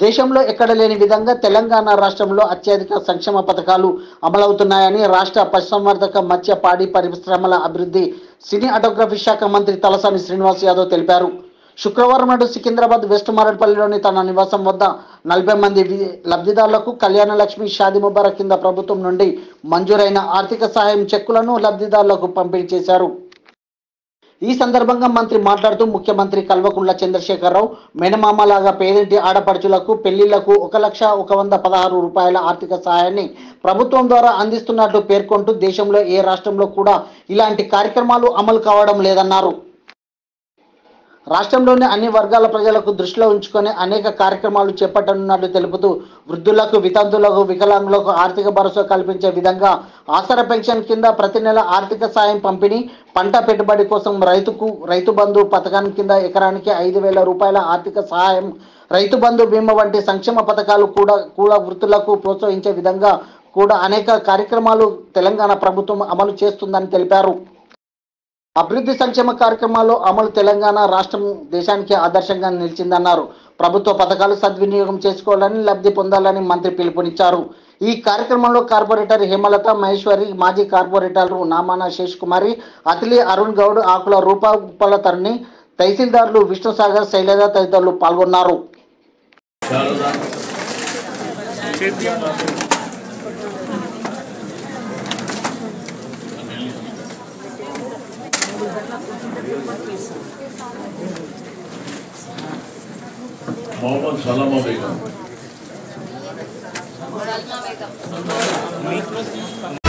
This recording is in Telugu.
దేశంలో ఎక్కడ లేని విధంగా తెలంగాణ రాష్ట్రంలో అత్యధిక సంక్షేమ పథకాలు అమలవుతున్నాయని రాష్ట్ర పశుసంవర్ధక మత్స్య పాడి పరిశ్రమల అభివృద్ధి సినీ ఆటోగ్రఫీ శాఖ మంత్రి తలసాని శ్రీనివాస్ యాదవ్ తెలిపారు శుక్రవారం నాడు సికింద్రాబాద్ వెస్ట్ మారడ్పల్లిలోని తన నివాసం వద్ద నలభై మంది వి- లబ్ధిదారులకు కళ్యాణ లక్ష్మి షాది ముబారక్ కింద ప్రభుత్వం నుండి మంజూరైన ఆర్థిక సహాయం చెక్కులను లబ్ధిదారులకు పంపిణీ చేశారు ఈ సందర్భంగా మంత్రి మాట్లాడుతూ ముఖ్యమంత్రి కల్వకుంట్ల చంద్రశేఖరరావు మేనమామలాగా పేదింటి ఆడపడుచులకు పెళ్లిళ్లకు ఒక లక్ష ఒక వంద పదహారు రూపాయల ఆర్థిక సహాయాన్ని ప్రభుత్వం ద్వారా అందిస్తున్నట్లు పేర్కొంటూ దేశంలో ఏ రాష్ట్రంలో కూడా ఇలాంటి కార్యక్రమాలు అమలు కావడం లేదన్నారు రాష్ట్రంలోని అన్ని వర్గాల ప్రజలకు దృష్టిలో ఉంచుకొని అనేక కార్యక్రమాలు చేపట్టనున్నట్లు తెలుపుతూ వృద్ధులకు వితంతులకు వికలాంగులకు ఆర్థిక భరోసా కల్పించే విధంగా ఆసరా పెన్షన్ కింద ప్రతి నెల ఆర్థిక సాయం పంపిణీ పంట పెట్టుబడి కోసం రైతుకు రైతు బంధు పథకం కింద ఎకరానికి ఐదు వేల రూపాయల ఆర్థిక సహాయం రైతు బంధు బీమా వంటి సంక్షేమ పథకాలు కూడా కూడా వృత్తులకు ప్రోత్సహించే విధంగా కూడా అనేక కార్యక్రమాలు తెలంగాణ ప్రభుత్వం అమలు చేస్తుందని తెలిపారు అభివృద్ధి సంక్షేమ కార్యక్రమాల్లో అమలు తెలంగాణ రాష్ట్రం దేశానికి ఆదర్శంగా నిలిచిందన్నారు ప్రభుత్వ పథకాలు సద్వినియోగం చేసుకోవాలని లబ్ధి పొందాలని మంత్రి పిలుపునిచ్చారు ఈ కార్యక్రమంలో కార్పొరేటర్ హేమలత మహేశ్వరి మాజీ కార్పొరేటర్లు నామాన శేష్ కుమారి అతిలి అరుణ్ గౌడ్ ఆకుల రూపా ఉప్పల తరుణి తహసీల్దార్లు విష్ణుసాగర్ శైలజ తదితరులు పాల్గొన్నారు శారదా మొహమ్మద్ సలామా బేగం